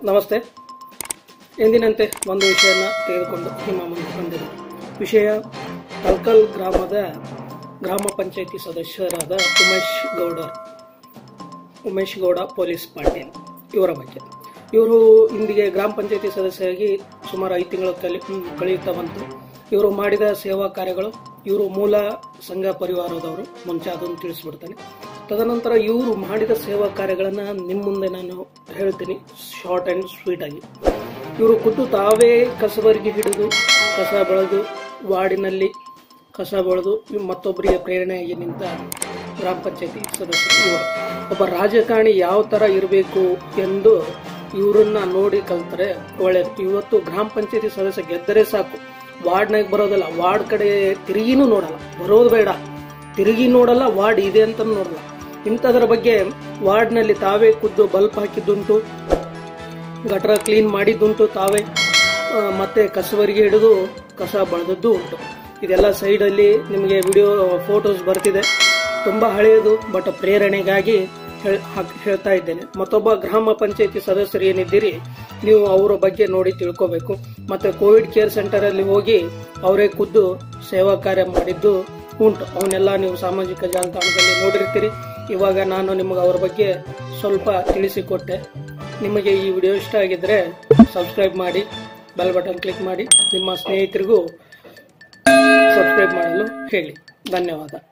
ನಮಸ್ತೆ ಎಂದಿನಂತೆ ಒಂದು ವಿಷಯನ ತೆಗೆದುಕೊಂಡು ನಿಮ್ಮ ಮುಂದೆ ಬಂದಿದೆ ವಿಷಯ ತಲ್ಕಲ್ ಗ್ರಾಮದ ಗ್ರಾಮ ಪಂಚಾಯಿತಿ ಸದಸ್ಯರಾದ ಉಮೇಶ್ ಗೌಡ ಉಮೇಶ್ ಗೌಡ ಪೊಲೀಸ್ ಪಾಟೀಲ್ ಇವರ ಬಗ್ಗೆ ಇವರು ಇಂದಿಗೆ ಗ್ರಾಮ ಪಂಚಾಯಿತಿ ಸದಸ್ಯರಾಗಿ ಸುಮಾರು ಐದು ತಿಂಗಳು ಕಲಿ ಹ್ಮ್, ಕಳೆಯುತ್ತಾ ಬಂತು ಇವರು ಮಾಡಿದ ಸೇವಾ ಕಾರ್ಯಗಳು ಇವರು ಮೂಲ ಸಂಘ ಪರಿವಾರದವರು ಮುಂಚೆ ಅದನ್ನು ತಿಳಿಸ್ಬಿಡ್ತಾನೆ ತದನಂತರ ಇವರು ಮಾಡಿದ ಸೇವಾ ಕಾರ್ಯಗಳನ್ನು ನಿಮ್ಮ ಮುಂದೆ ನಾನು ಹೇಳ್ತೀನಿ ಶಾರ್ಟ್ ಆ್ಯಂಡ್ ಸ್ವೀಟ್ ಆಗಿ ಇವರು ಖುದ್ದು ತಾವೇ ಕಸಬರಿಗೆ ಹಿಡಿದು ಕಸ ಬೆಳೆದು ವಾರ್ಡಿನಲ್ಲಿ ಕಸ ಬೆಳೆದು ಮತ್ತೊಬ್ಬರಿಗೆ ಪ್ರೇರಣೆಯಾಗಿ ನಿಂತ ಗ್ರಾಮ ಪಂಚಾಯತಿ ಸದಸ್ಯರು ಇವರು ಒಬ್ಬ ರಾಜಕಾರಣಿ ಯಾವ ಥರ ಇರಬೇಕು ಎಂದು ಇವರನ್ನ ನೋಡಿ ಕಲ್ತರೆ ಒಳ್ಳೆಯದು ಇವತ್ತು ಗ್ರಾಮ ಪಂಚಾಯತಿ ಸದಸ್ಯ ಗೆದ್ದರೆ ಸಾಕು ವಾರ್ಡ್ನಾಗ ಬರೋದಲ್ಲ ವಾರ್ಡ್ ಕಡೆ ತಿರುಗಿನೂ ನೋಡಲ್ಲ ಬರೋದು ಬೇಡ ತಿರುಗಿ ನೋಡಲ್ಲ ವಾರ್ಡ್ ಇದೆ ಅಂತ ನೋಡಲ್ಲ ಇಂಥದ್ರ ಬಗ್ಗೆ ವಾರ್ಡ್ನಲ್ಲಿ ತಾವೇ ಖುದ್ದು ಬಲ್ಪ್ ಹಾಕಿದ್ದುಂಟು ಗಟರ ಕ್ಲೀನ್ ಮಾಡಿದ್ದುಂಟು ತಾವೇ ಆ, ಮತ್ತೆ ಕಸವರಿಗೆ ಹಿಡಿದು ಕಸ ಬಳದದ್ದು ಉಂಟು ಇದೆಲ್ಲ ಸೈಡಲ್ಲಿ ನಿಮಗೆ ವಿಡಿಯೋ ಫೋಟೋಸ್ ಬರ್ತಿದೆ ತುಂಬ ಹಳೆಯದು ಬಟ್ ಪ್ರೇರಣೆಗಾಗಿ ಹೇಳ್- ಹಾಕ್- ಹೇಳ್ತಾ ಇದ್ದೇನೆ ಮತ್ತೊಬ್ಬ ಗ್ರಾಮ ಪಂಚಾಯತಿ ಸದಸ್ಯರು ಏನಿದ್ದೀರಿ ನೀವು ಅವರ ಬಗ್ಗೆ ನೋಡಿ ತಿಳ್ಕೋಬೇಕು ಮತ್ತೆ ಕೋವಿಡ್ ಕೇರ್ ಸೆಂಟರ್ ಅಲ್ಲಿ ಹೋಗಿ ಅವರೇ ಖುದ್ದು ಸೇವಾ ಕಾರ್ಯ ಮಾಡಿದ್ದು ಉಂಟು ಅವನ್ನೆಲ್ಲ ನೀವು ಸಾಮಾಜಿಕ ಜಾಲತಾಣದಲ್ಲಿ ನೋಡಿರ್ತೀರಿ ಇವಾಗ ನಾನು ನಿಮಗೆ ಅವರ ಬಗ್ಗೆ ಸ್ವಲ್ಪ ತಿಳಿಸಿಕೊಟ್ಟೆ ನಿಮಗೆ ಈ ವಿಡಿಯೋ ಇಷ್ಟ ಆಗಿದ್ರೆ ಸಬ್ಸ್ಕ್ರೈಬ್ ಮಾಡಿ ಬೆಲ್ ಬಟನ್ ಕ್ಲಿಕ್ ಮಾಡಿ ನಿಮ್ಮ ಸ್ನೇಹಿತರಿಗೂ ಸಬ್ಸ್ಕ್ರೈಬ್ ಮಾಡಲು ಹೇಳಿ ಧನ್ಯವಾದ